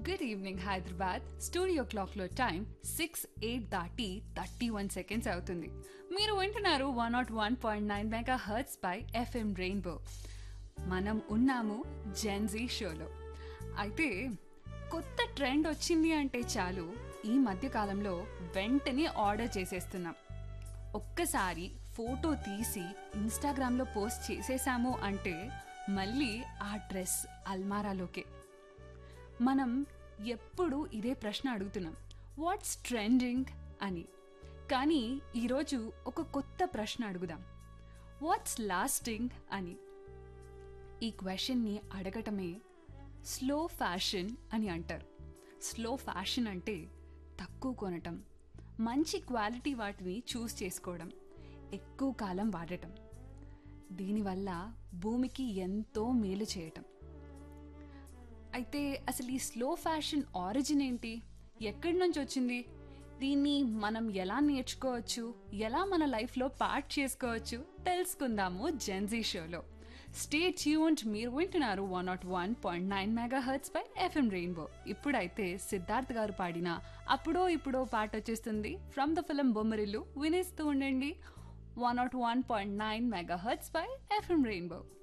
good evening Hyderabad studio క్లాక్లో time six eight దాటి thirty one seconds అవుతుంది మీరు వింటున్నారు one nought one point nine megahertz పై ఎఫ్ఎం రెయిన్బో మనం ఉన్నాము జెన్జీ షోలో అయితే కొత్త ట్రెండ్ వచ్చింది అంటే చాలు ఈ మధ్య కాలంలో వెంటనే ఆర్డర్ చేసేస్తున్నాం ఒక్కసారి ఫోటో తీసి ఇన్స్టాగ్రామ్లో పోస్ట్ చేసేసాము అంటే మళ్ళీ ఆ డ్రెస్ అల్మారాలోకే మనం ఎప్పుడు ఇదే ప్రశ్న అడుగుతున్నాం వాట్స్ ట్రెండింగ్ అని కానీ ఈరోజు ఒక కొత్త ప్రశ్న అడుగుదాం వాట్స్ లాస్టింగ్ అని ఈ క్వశ్చన్ని అడగటమే స్లో ఫ్యాషన్ అని అంటారు స్లో ఫ్యాషన్ అంటే తక్కువ కొనటం మంచి క్వాలిటీ వాటిని చూస్ చేసుకోవడం ఎక్కువ కాలం వాడటం దీనివల్ల భూమికి ఎంతో మేలు చేయటం అయితే అసలు ఈ స్లో ఫ్యాషన్ ఆరిజిన్ ఏంటి ఎక్కడి నుంచి వచ్చింది దీన్ని మనం ఎలా నేర్చుకోవచ్చు ఎలా మన లైఫ్లో పార్ట్ చేసుకోవచ్చు తెలుసుకుందాము జెన్జీ షోలో స్టే ట్యూన్డ్ మీరు వింటున్నారు one nought one point nine megahertz పై ఎఫ్ఎం రెయిన్బో ఇప్పుడైతే సిద్ధార్థ్ గారు పాడిన అప్పుడో ఇప్పుడో పాట వచ్చేస్తుంది ఫ్రమ్ ద ఫిలిం బొమ్మరిల్లు వినేస్తూ ఉండండి one nought one point nine megahertz పై ఎఫ్ఎం రెయిన్బో